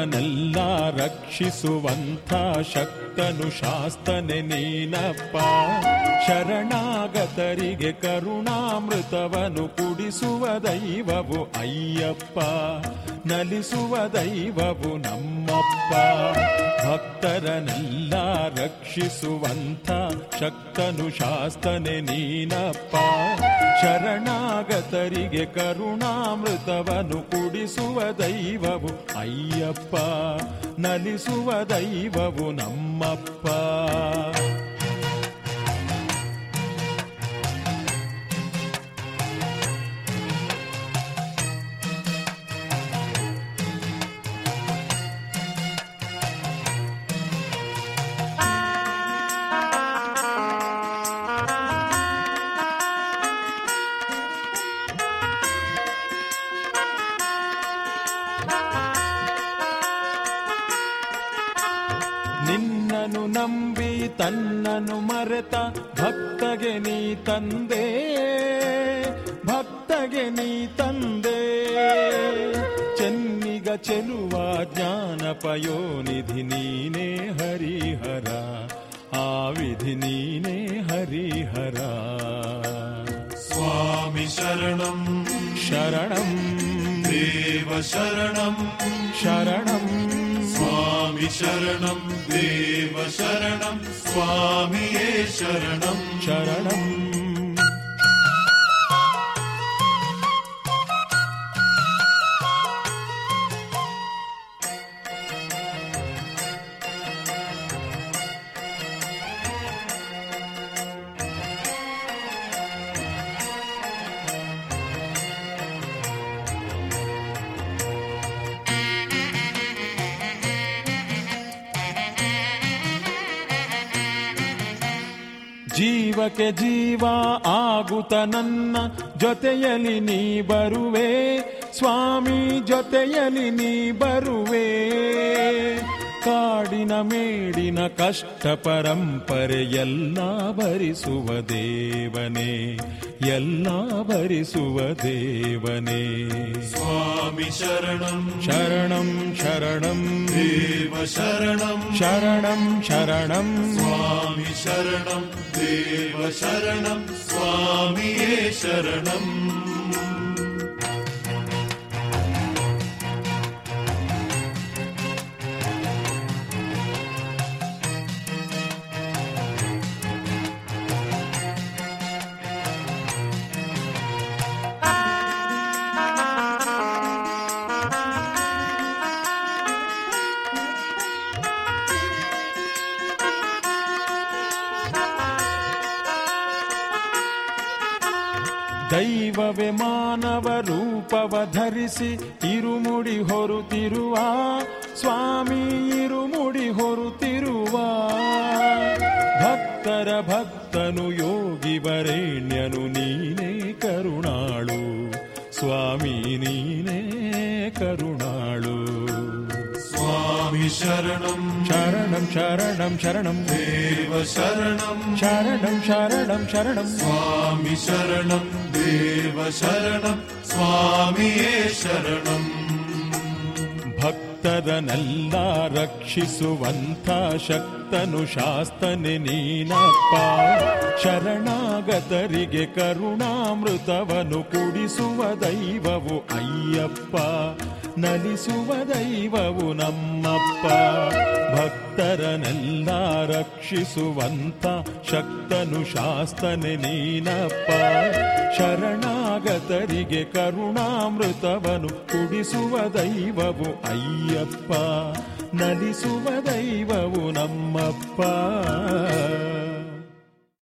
ಭಕ್ತರನೆಲ್ಲ ರಕ್ಷಿಸುವಂಥ ಶಕ್ತನು ಶಾಸ್ತನೆ ನೀನಪ್ಪ ಶರಣಾಗತರಿಗೆ ಕರುಣಾಮೃತವನು ಕುಡಿಸುವ ದೈವವು ಅಯ್ಯಪ್ಪ ನಲಿಸುವ ದೈವವು ನಮ್ಮಪ್ಪ ಭಕ್ತರನೆಲ್ಲ ರಕ್ಷಿಸುವಂಥ ಶಕ್ತನು ಶಾಸ್ತನೆ ನೀನಪ್ಪ ಶರಣಾಗತರಿಗೆ ಕರುಣಾಮೃತವನು ಕುಡಿಸುವ ದೈವವು ಅಯ್ಯಪ್ಪ ನಲಿಸುವ ದೈವವು ನಮ್ಮಪ್ಪ ನಿನ್ನನು ನಂಬಿ ತನ್ನನು ಮರೆತ ಭಕ್ತಗೆ ನೀ ತಂದೆ ಭಕ್ತಗೆ ನೀ ತಂದೆ ಚೆನ್ನಿಗ ಚೆಲುವ ಜ್ಞಾನ ಪಯೋನಿಧಿ ನೀನೇ ಹರಿಹರ ಆ ವಿಧಿ ನೀನೇ ಹರಿಹರ स्वामि शरणं ಶರಣಂ देव शरणं ಶರಣಂ स्वामि शरणं देव शरणं स्वामिये शरणं ಶರಣಂ ಜೀವಕ್ಕೆ ಜೀವ ಆಗುತ್ತ ನನ್ನ ಜೊತೆಯಲ್ಲಿ ನೀ ಬರುವೆ ಸ್ವಾಮಿ ಜೊತೆಯಲ್ಲಿ ನೀ ಬರುವೆ ಕಾಡಿನ ಮೇಡಿನ ಕಷ್ಟ ಪರಂಪರೆ ಎಲ್ಲ ಭರಿಸುವ ದೇವನೇ ಎಲ್ಲ ಭರಿಸುವ ದೇವನೇ स्वामि शरणं ಶರಣಂ ಶರಣಂ देव शरणं ಶರಣಂ ಶರಣಂ स्वामि शरणं देव शरणं स्वामिये शरणम् ದೈವವೇ ಮಾನವ ರೂಪವ ಧರಿಸಿ ಇರುಮುಡಿ ಹೊರುತ್ತಿರುವ ಸ್ವಾಮಿ ಇರುಮುಡಿ ಹೊರುತ್ತಿರುವ ಭಕ್ತರ ಭಕ್ತನು ಯೋಗಿ ವರೇಣ್ಯನು ನೀನೇ ಕರುಣಾಳು ಸ್ವಾಮಿ ನೀನೇ ಕರುಣಾಳು स्वामि शरणं ಶರಣಂ ಶರಣಂ ಶರಣಂ देव शरणं ಶರಣಂ ಶರಣಂ ಶರಣಂ स्वामि शरणं देव शरणं स्वामिये शरणम् ಭಕ್ತರನೆಲ್ಲ ರಕ್ಷಿಸುವಂಥ ಶಕ್ತನು ಶಾಸ್ತನೆ ನೀನಪ್ಪ ಶರಣಾಗತರಿಗೆ ಕರುಣಾಮೃತವನು ಕುಡಿಸುವ ದೈವವು ಅಯ್ಯಪ್ಪ ನಲಿಸುವ ದೈವವು ನಮ್ಮಪ್ಪ ಭಕ್ತರನೆಲ್ಲ ರಕ್ಷಿಸುವಂಥ ಶಕ್ತನು ಶಾಸ್ತನೆ ನೀನಪ್ಪ ಶರಣಾಗತರಿಗೆ ಕರುಣಾಮೃತವನು ಕುಡಿಸುವ ದೈವವು ಅಯ್ಯಪ್ಪ ನಲಿಸುವ ದೈವವು ನಮ್ಮಪ್ಪ